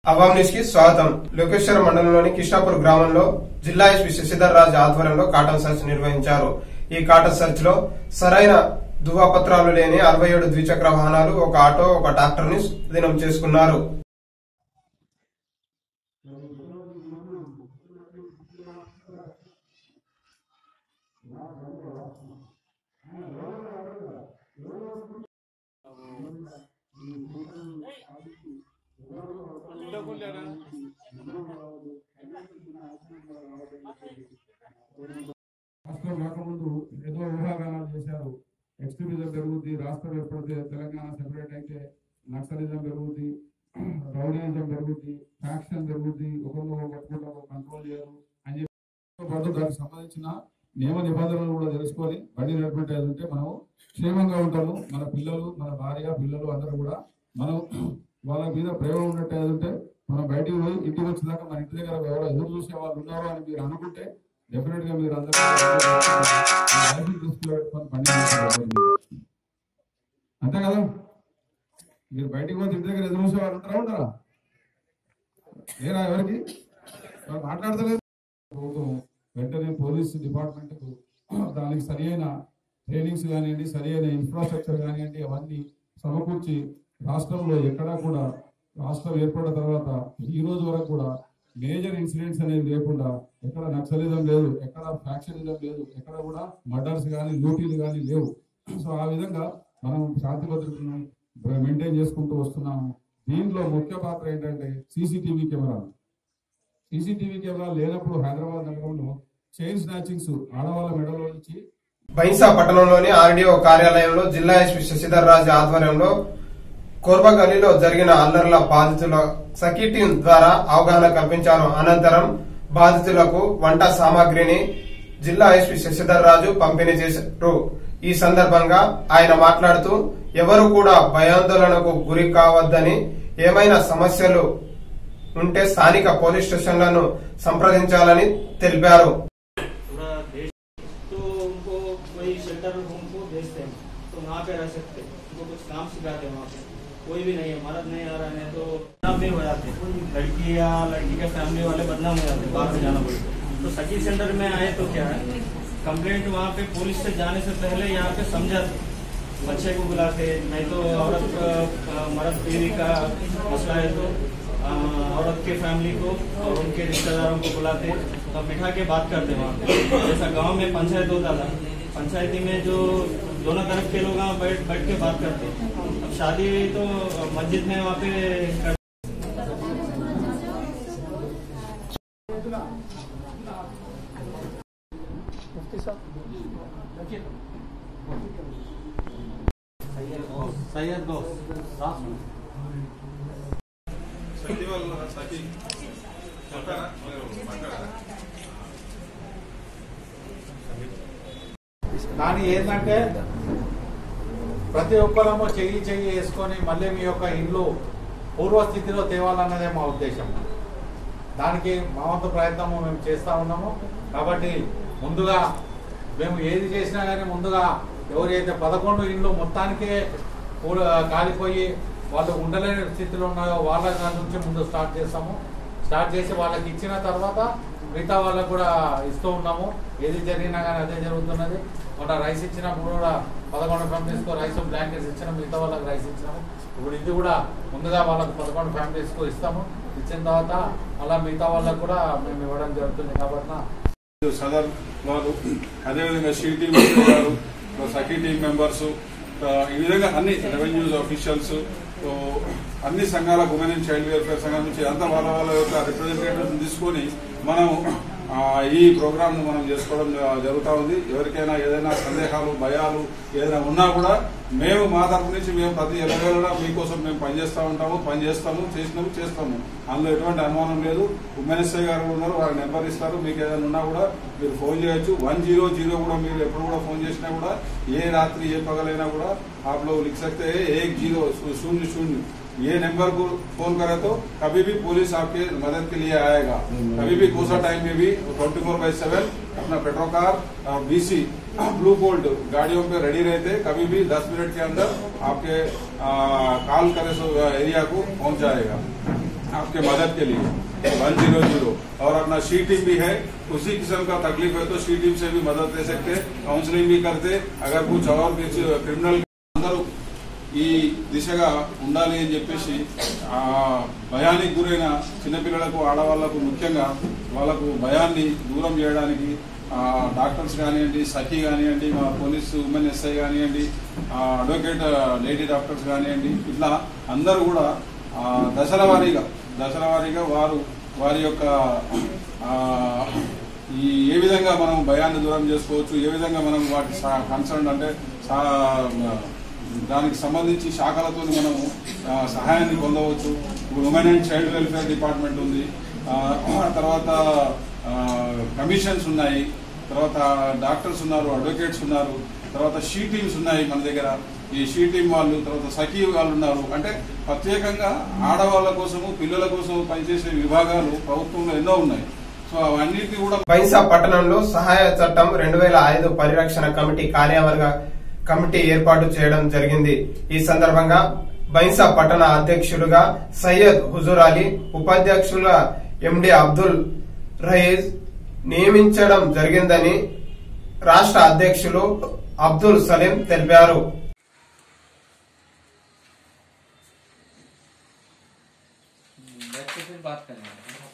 అవాం news కి స్వాగతం లోకేశ్వర మండలంలోని కిషాపూర్ గ్రామంలో జిల్లా ఎస్పీ శశిధర్ రాజ్ ఆధ్వర్యంలో కాటన్ సర్చ్ నిర్వహించారు ఈ కాటన్ సర్చ్ లో సరైన ధృవపత్రాలు లేని అరవై ఏడు ద్విచక్ర వాహనాలు ఒక ఆటో ఒక ట్రాక్టర్ ని స్వాధీనం చేసుకున్నారు రాష్ట్రం రాకముందు ఏదో ఊహాగానాలు చేశారు ఎక్స్ట్రీమిజం పెరుగుద్ది రాష్ట్రం ఎప్పుడైతే తెలంగాణ సెపరేట్ అయితే నక్సలిజం పెరుగుద్ది రౌడీయిజం పెరుగుద్ది ఫ్యాక్షన్ పెరుగుద్ది ఒకరినొకరు కొట్టుకుంటారు కంట్రోల్ చేయరు అని చెప్పి పాటు దానికి సంబంధించిన నియమ నిబంధనలు కూడా తెలుసుకొని బండి నడిపేట ఉంటే మనం క్షేమంగా ఉంటాము మన పిల్లలు మన భార్య పిల్లలు అందరూ కూడా మనం వాళ్ళ మీద ప్రేమ ఉన్నట్టు ఉంటే మనం బయటికి పోయి ఇంటికి వచ్చినాక మన ఇంటి దగ్గర ఎవరో ఎదురు చూసే వాళ్ళు ఉన్నారు అని మీరు అనుకుంటే డెఫినెట్ గా మీరు అందరూ లైఫ్ దృష్టిలో పెట్టుకొని బండి నడపాలి. అంతే కదా మీరు బయటికి పోతే ఇంటి దగ్గర ఎదురు చూసే వాళ్ళు ఉంటారా ఉంటారా లేరా ఎవరికి వాళ్ళు మాట్లాడతలేదు ప్రభుత్వం వెంటనే పోలీస్ డిపార్ట్మెంట్ కు దానికి సరి అయిన ట్రైనింగ్స్ కానివ్వండి సరి అయిన ఇన్ఫ్రాస్ట్రక్చర్ కానివ్వండి అవన్నీ సమకూర్చి రాష్ట్రంలో ఎక్కడా కూడా రాష్ట్రం ఏర్పడిన తర్వాత ఈ రోజు వరకు కూడా మేజర్ ఇన్సిడెంట్స్ అనేవి లేకుండా ఎక్కడ నక్సలిజం లేదు ఎక్కడ ఫ్యాక్షనిజం లేదు ఎక్కడ కూడా మర్డర్స్ కానీ లూటీలు కానీ లేవు సో ఆ విధంగా మనం శాంతి భద్రతను మెయింటైన్ చేసుకుంటూ వస్తున్నాము దీంట్లో ముఖ్య పాత్ర ఏంటంటే సీసీటీవీ కెమెరాలు సీసీటీవీ కెమెరాలు లేనప్పుడు హైదరాబాద్ నగరంలో చైన్ స్నాచింగ్స్ ఆడవాళ్ళ మెడలో నుంచి బైన్సా పట్టణంలోని ఆర్డీఓ కార్యాలయంలో జిల్లా ఎస్పీ శశిధర్ రాజ్ ఆధ్వర్యంలో కోర్బా గల్లీలో జరిగిన అల్లర్ల బాధితుల సఖీ టీం ద్వారా అవగాహన కల్పించారు అనంతరం బాధితులకు వంట సామాగ్రిని జిల్లా ఎస్పీ శశిధర్ రాజు పంపిణీ చేశారు ఈ సందర్భంగా ఆయన మాట్లాడుతూ ఎవరు కూడా భయాందోళనకు గురి కావద్దని ఏమైనా సమస్యలు ఉంటే స్థానిక పోలీస్ స్టేషన్లను సంప్రదించాలని తెలిపారు पूरा देश तो उनको कोई शेल्टर रूम को भेजते हैं तो वहाँ पे रह सकते हैं उनको कुछ काम सिखाते हैं वहाँ पे कोई भी नहीं है मर्द नहीं आ रहा है तो बदनाम भी हो जाते हैं लड़की या लड़की के फैमिली वाले बदनाम हो जाते हैं बाहर से जाना पड़ता है तो सखी सेंटर में आए तो क्या है कंप्लेंट वहाँ पे पुलिस से जाने से पहले यहाँ पे समझाते बच्चे को बुलाते नहीं तो औरत अ, मर्द बीवी का मसला है तो अ, औरत के फैमिली को और उनके रिश्तेदारों को बुलाते तब बिठा के बात करते वहाँ पे जैसा गांव में पंचायत होता था पंचायती में जो दोनों तरफ के लोग वहाँ बैठ बैठ के बात करते अब शादी हुई तो मस्जिद में वहाँ पे कर- सैयद दोस्त కానీ ఏంటంటే ప్రతి ఒక్కరము చెయ్యి చెయ్యి వేసుకొని మళ్ళీ మీ యొక్క ఇల్లు పూర్వస్థితిలో తేవాలన్నదే మా ఉద్దేశం దానికి మా వంతు ప్రయత్నము మేము చేస్తూ ఉన్నాము కాబట్టి ముందుగా మేము ఏది చేసినా కానీ ముందుగా ఎవరైతే పదకొండు ఇండ్లు మొత్తానికే కూల- కాలిపోయి వాళ్ళు ఉండలేని స్థితిలో ఉన్నాయో వాళ్ళ దాని నుంచి ముందు స్టార్ట్ చేస్తాము స్టార్ట్ చేసి వాళ్ళకి ఇచ్చిన తర్వాత మిగతా వాళ్ళకు కూడా ఇస్తూ ఉన్నాము ఏది జరిగినా కానీ అదే జరుగుతున్నది మొన్న రైస్ ఇచ్చినప్పుడు కూడా పదకొండు ఫ్యామిలీస్కు రైస్ బ్లాంకెట్స్ ఇచ్చినాం మిగతా వాళ్ళకి రైస్ ఇచ్చినాము ఇప్పుడు ఇది కూడా ముందుగా వాళ్ళకు పదకొండు ఫ్యామిలీస్కు ఇస్తాము ఇచ్చిన తర్వాత అలా మిగతా వాళ్ళకు కూడా మేము ఇవ్వడం జరుగుతుంది కాబట్టి సదర్ వారు అదేవిధంగా సి టీమ్ గారు సఖీ టీమ్ మెంబర్స్ ఈ విధంగా అన్ని రెవెన్యూస్ ఆఫీషియల్స్ అన్ని సంఘాల ఉమెన్ అండ్ చైల్డ్ వెల్ఫేర్ సంఘం నుంచి అంతా వాళ్ళ వాళ్ళ యొక్క రిప్రజెంటేటివ్స్ తీసుకొని మనం ఆ, ఈ ప్రోగ్రామ్ ను మనం చేసుకోవడం జ- జరుగుతా ఉంది ఎవరికైనా ఏదైనా సందేహాలు భయాలు ఏదైనా ఉన్నా కూడా మేము మా తరపు నుంచి మేము ప్రతి ఎలవేళ మీకోసం మేము పనిచేస్తూ ఉంటాము పని చేస్తాము చేసినాము చేస్తాము అందులో ఎటువంటి అనుమానం లేదు ఉమెన్ ఎస్ఐ గారు ఉన్నారు వారి నెంబర్ ఇస్తారు మీకు ఏదైనా ఉన్నా కూడా మీరు ఫోన్ చేయొచ్చు వన్ జీరో జీరో కూడా మీరు ఎప్పుడు కూడా ఫోన్ చేసినా కూడా ఏ రాత్రి ఏ పగలైనా కూడా आप लोग लिख सकते हैं एक जीरो शून्य शून्य ये नंबर को फोन करे तो कभी भी पुलिस आपके मदद के लिए आएगा कभी भी कोसा टाइम में भी ट्वेंटी फोर बाई सेवन अपना पेट्रोल कार और बीसी ब्लू बोल्ट गाड़ियों पे रेडी रहते कभी भी दस मिनट के अंदर आपके आ, कॉल करे सो एरिया को पहुंच जाएगा आपके मदद के लिए वन जीरो जीरो और अपना शी टीम भी है उसी किस्म का तकलीफ है तो शी टीम से भी मदद ले सकते काउंसलिंग भी करते अगर कुछ और क्रिमिनल అందరూ ఈ దిశగా ఉండాలి అని చెప్పేసి ఆ భయానికి గురైన చిన్నపిల్లలకు ఆడవాళ్లకు ముఖ్యంగా వాళ్ళకు భయాన్ని దూరం చేయడానికి ఆ, డాక్టర్స్ కానివ్వండి సఖీ కానివ్వండి మా పోలీసు ఉమెన్ ఎస్ఐ కానివ్వండి ఆ, అడ్వకేట్ లేడీ డాక్టర్స్ కానివ్వండి ఇట్లా అందరూ కూడా ఆ, దశల వారీగా దశల వారీగా వారు వారి యొక్క ఆ, ఈ ఏ విధంగా మనం భయాన్ని దూరం చేసుకోవచ్చు ఏ విధంగా మనం వాటి కన్సర్న్ అంటే సా- దానికి సంబంధించి శాఖలతో మనం ఆ, సహాయాన్ని పొందవచ్చు ఇప్పుడు women and child welfare department ఉంది ఆ, తర్వాత ఆ, కమిషన్స్ ఉన్నాయి తర్వాత డాక్టర్స్ ఉన్నారు అడ్వకేట్స్ ఉన్నారు తర్వాత షీ టీమ్స్ ఉన్నాయి మన దగ్గర ఈ షీ టీమ్ వాళ్ళు తర్వాత సఖీ వాళ్ళు ఉన్నారు అంటే ప్రత్యేకంగా ఆడవాళ్ళ కోసము పిల్లల కోసం పనిచేసే విభాగాలు ప్రభుత్వంలో ఎన్నో ఉన్నాయి సో అవన్నిటిని కూడా బైంసా పట్టణంలో సహాయ చట్టం రెండు వేల ఐదు పరిరక్షణ కమిటీ కార్యవర్గ కమిటీ ఏర్పాటు చేయడం జరిగింది ఈ సందర్భంగా బైంసా పట్టణ అధ్యక్షులుగా సయ్యద్ హుజూర్ అలీ ఉపాధ్యక్షులుగా ఎండి అబ్దుల్ రయీజ్ నియమించడం జరిగిందని రాష్ట్ర అధ్యక్షులు అబ్దుల్ సలీం తెలిపారు बैठ के फिर बात करेंगे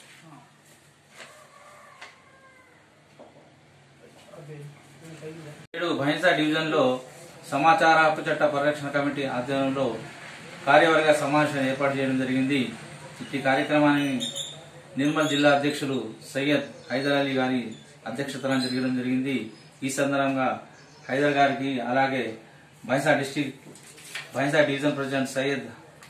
నేడు భైన్సా డివిజన్లో సమాచార హక్కు చట్ట పరిరక్షణ కమిటీ ఆధ్వర్యంలో కార్యవర్గ సమావేశం ఏర్పాటు చేయడం జరిగింది ఈ కార్యక్రమాన్ని నిర్మల్ జిల్లా అధ్యక్షులు సయ్యద్ హైదర్ అలీ గారి అధ్యక్షతన జరగడం జరిగింది ఈ సందర్భంగా హైదర్ గారికి అలాగే Bhainsa district Bhainsa division president Syed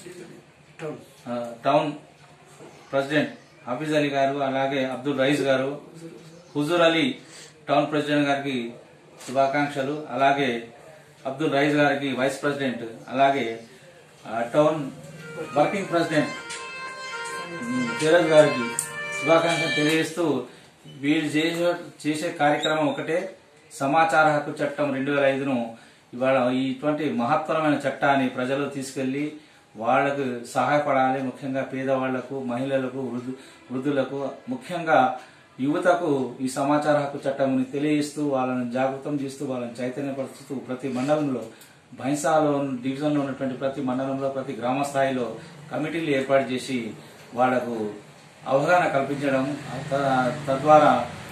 ఆ, టౌన్ ప్రెసిడెంట్ హఫీజ్ అలీ గారు అలాగే అబ్దుల్ రయీస్ గారు హుజూర్ అలీ టౌన్ ప్రెసిడెంట్ గారికి శుభాకాంక్షలు అలాగే అబ్దుల్ రయీస్ గారికి వైస్ ప్రెసిడెంట్ అలాగే ఆ, town working president um, Dheeraj గారికి శుభాకాంక్షలు తెలియజేస్తూ వీళ్ళు చేసే చేసే కార్యక్రమం ఒకటే సమాచార హక్కు చట్టం రెండు వేల ఐదును ఇవాళ ఇటువంటి మహత్తరమైన చట్టాన్ని ప్రజలు తీసుకెళ్లి వాళ్లకు సహాయపడాలి ముఖ్యంగా పేదవాళ్లకు మహిళలకు వృద్ధు వృద్ధులకు ముఖ్యంగా యువతకు ఈ సమాచార హక్కు చట్టం తెలియజేస్తూ వాళ్ళని జాగృతం చేస్తూ వాళ్ళని చైతన్యపరుస్తూ ప్రతి మండలంలో బైన్సాలో డివిజన్లో ఉన్నటువంటి ప్రతి మండలంలో ప్రతి గ్రామ స్థాయిలో కమిటీలు ఏర్పాటు చేసి వాళ్లకు అవగాహన కల్పించడం త- తద్వారా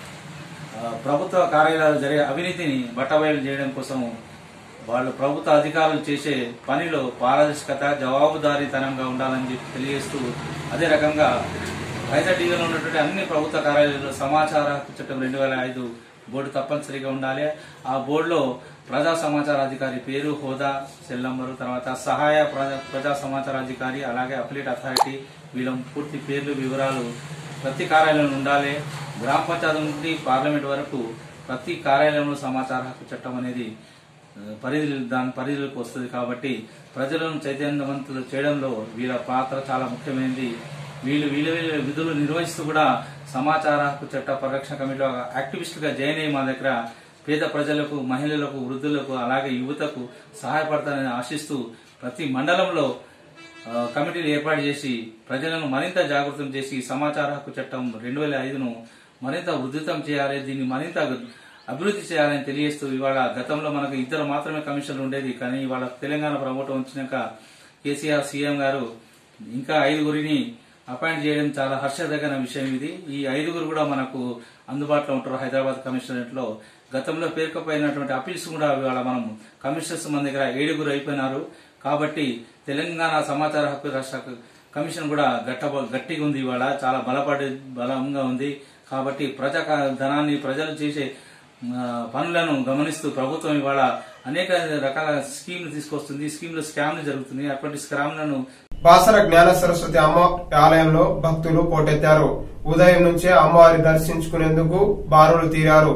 ఆ, ప్రభుత్వ కార్యాలయాలు జరిగే అవినీతిని బట్టబయలు చేయడం కోసం వాళ్ళు ప్రభుత్వ అధికారులు చేసే పనిలో పారదర్శకత జవాబుదారీతనంగా ఉండాలని చెప్పి తెలియజేస్తూ అదే రకంగా హైదర్ డివిజన్లో ఉన్నటువంటి అన్ని ప్రభుత్వ కార్యాలయాల్లో సమాచార హక్కు చట్టం రెండు వేల ఐదు బోర్డు తప్పనిసరిగా ఉండాలి ఆ బోర్డులో ప్రజా సమాచార అధికారి పేరు హోదా సెల్ నంబరు తర్వాత సహాయ ప్రజా ప్రజా సమాచార అధికారి అలాగే అప్లేట్ అథారిటీ వీళ్ళ పూర్తి పేర్లు వివరాలు ప్రతి కార్యాలయంలో ఉండాలి గ్రామ పంచాయతీ నుండి పార్లమెంట్ వరకు ప్రతి కార్యాలయంలో సమాచార హక్కు చట్టం అనేది ఆ, పరిధి దాని పరిధిలోకి వస్తుంది కాబట్టి ప్రజలను చైతన్యవంతులు చేయడంలో వీళ్ళ పాత్ర చాలా ముఖ్యమైనది వీళ్ళు వీళ్ళ వీళ్ళ విధులు నిర్వహిస్తూ కూడా సమాచార హక్కు చట్ట పరిరక్షణ కమిటీలో యాక్టివిస్టులుగా జాయిన్ అయ్యి మా దగ్గర పేద ప్రజలకు మహిళలకు వృద్ధులకు అలాగే యువతకు సహాయపడతారని ఆశిస్తూ ప్రతి మండలంలో ఆ, కమిటీలు ఏర్పాటు చేసి ప్రజలను మరింత జాగృతం చేసి ఈ సమాచార హక్కు చట్టం రెండు వేల ఐదును మరింత ఉధృతం చేయాలి దీన్ని మరింత అభివృద్ధి చేయాలని తెలియజేస్తూ ఇవాళ గతంలో మనకు ఇద్దరు మాత్రమే కమిషన్లు ఉండేది కానీ ఇవాళ తెలంగాణ ప్రభుత్వం వచ్చినాక కేసీఆర్ సీఎం గారు ఇంకా ఐదుగురిని అపాయింట్ చేయడం చాలా హర్షదగిన విషయం ఇది ఈ ఐదుగురు కూడా మనకు అందుబాటులో ఉంటారు హైదరాబాద్ కమిషనరేట్ లో గతంలో పేరుకపోయినటువంటి అపీల్స్ కూడా ఇవాళ మనం కమిషనర్స్ మన దగ్గర ఏడుగురు అయిపోయినారు కాబట్టి తెలంగాణ సమాచార హక్కు రాష్ట్ర కమిషన్ కూడా గట్ట గట్టిగా ఉంది ఇవాళ చాలా బలపడి బలంగా ఉంది కాబట్టి ప్రజా ధనాన్ని ప్రజలు చేసే ఆ, పనులను గమనిస్తూ ప్రభుత్వం ఇవాళ అనేక రకాల స్కీమ్లు తీసుకొస్తుంది ఈ స్కీమ్లో స్కామ్లు జరుగుతున్నాయి అటువంటి స్కామ్లను బాసర జ్ఞాన సరస్వతి అమ్మ ఆలయంలో భక్తులు పోటెత్తారు ఉదయం నుంచే అమ్మవారి దర్శించుకునేందుకు బారులు తీరారు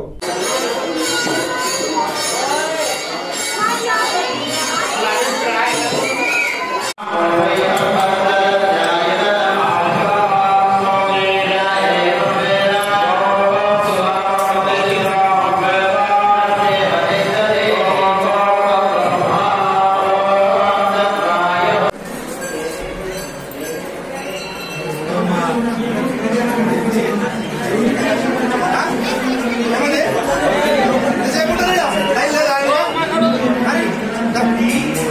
ఆ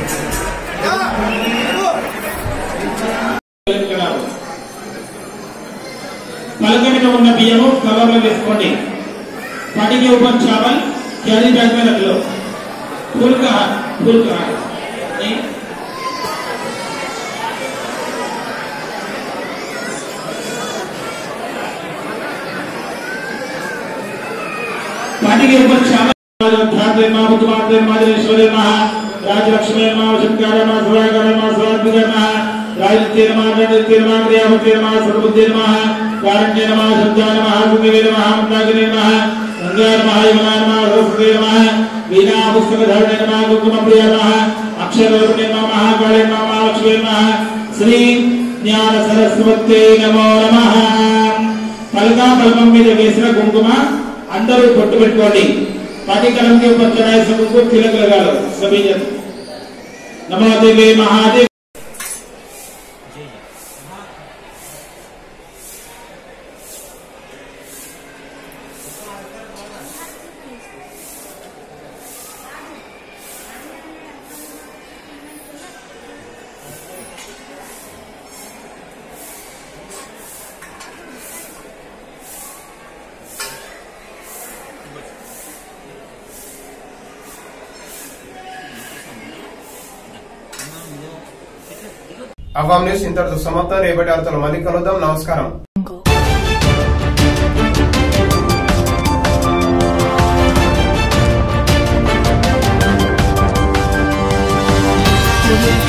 पलक में ఉన్న బియ్యము కవర్ లో వేసుకోండి पानी के ऊपर चावल कैरी बैग में रख लो फूल का हार फूल का हार नहीं पानी के ऊपर चावल ध्यान माँ बुद्धवान माँ जनेश्वरी माँ राजलक्ष्मी माँ शंकर माँ सुरागर माँ सुरात्मिक माँ राजतीर माँ रणतीर माँ क्रियावतीर माँ सर्वबुद्धिर माँ कारण्य माँ संजान माँ सुनिवीर माँ मंदागिनी माँ गंगार माँ यमुनार माँ सरस्वती माँ वीणा पुस्तक धरण माँ कुकुम प्रिय माँ अक्षर माँ महाकाली माँ महालक्ष्मी माँ श्री ज्ञान सरस्वती नमो नमः పలకా పలకం మీద వేసిన కుంకుమ అందరూ పొట్టు పెట్టుకోండి పటికలం के ऊपर चढ़ाए सबको तिलक लगा लो सभी जन नमो देवी महादेव అవాం న్యూస్ ఇంతటితో సమాప్తం రేపటి వార్తలు మళ్ళీ కలుద్దాం నమస్కారం Thank you.